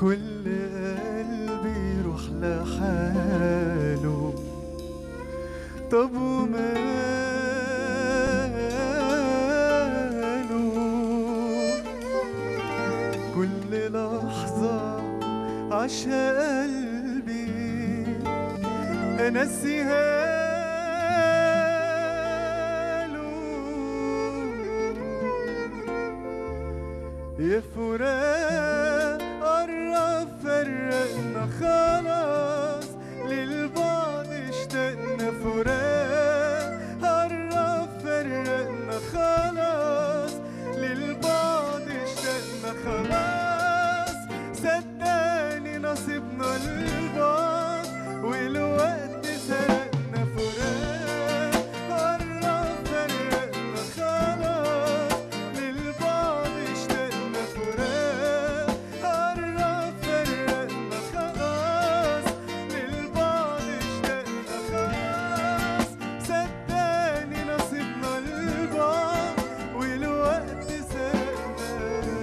كل قلبي يروح لحاله طب وماله كل لحظة عاشها قلبي أنسيها يا فراق قرب فرقنا خلاص للبعض اشتقنا فراق قرب فرقنا خلاص للبعض اشتقنا خلاص صدقني نصيبنا البعض والوقت سرقنا فراق قرب فرقنا خلاص للبعض اشتقنا فراق قرب فرقنا خلاص للبعض اشتقنا خلاص صدقني نصيبنا البعض والوقت سرقنا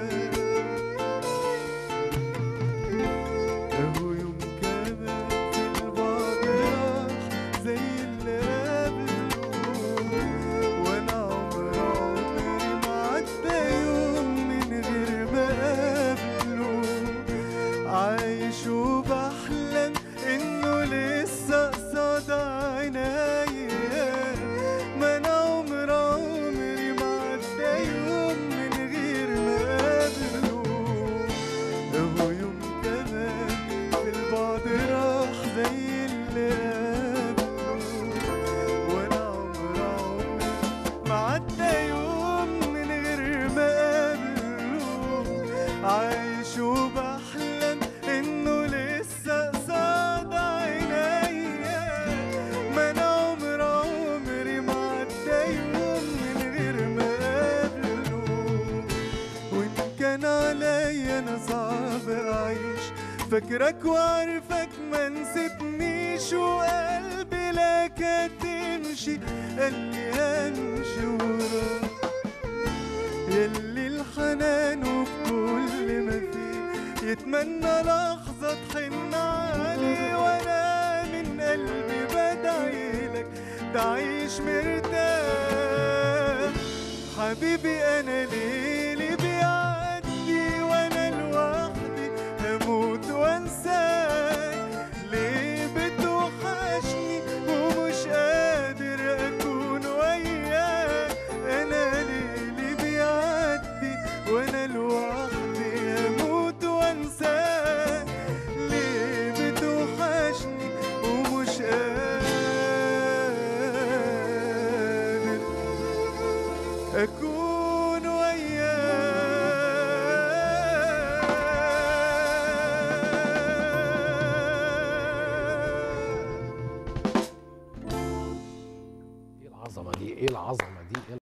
اهو يوم كمان في البعد راح زي اللي قبله وانا عمر عمري ما عدى يوم من غير ما اقابله عايش وبحلم انه لسه قصاد عينيا ما انا عمر عمري ما عدى يوم من غير ما اقابله اهو يوم كمان في البعد راح زي اللي قبله وانا عمر عمري ما عدى يوم من غير ما قابله عايش وبحلم انه لسه قصاد عينيا ما انا عمر عمري ما عدى يوم من غير ما قابله وان كان عليا انا صعب اعيش فاكرك وعارفك ما نسيتنيش وقلبي لك هتمشي قال لي همشي وراك يلي الحنان وبكل ما فيه يتمنى لحظة تحن عليه وانا من قلبي بدعيلك تعيش مرتاح حبيبي انا ليلي بيعدي وانا لوحدي هموت وانساك ليه بتوحشني ومش قادر اكون وياك انا ليلي بيعدي وانا لوحدي هموت وانساك ليه بتوحشني ومش قادر أكون وياك ايه العظمه دي ايه العظمه دي إيه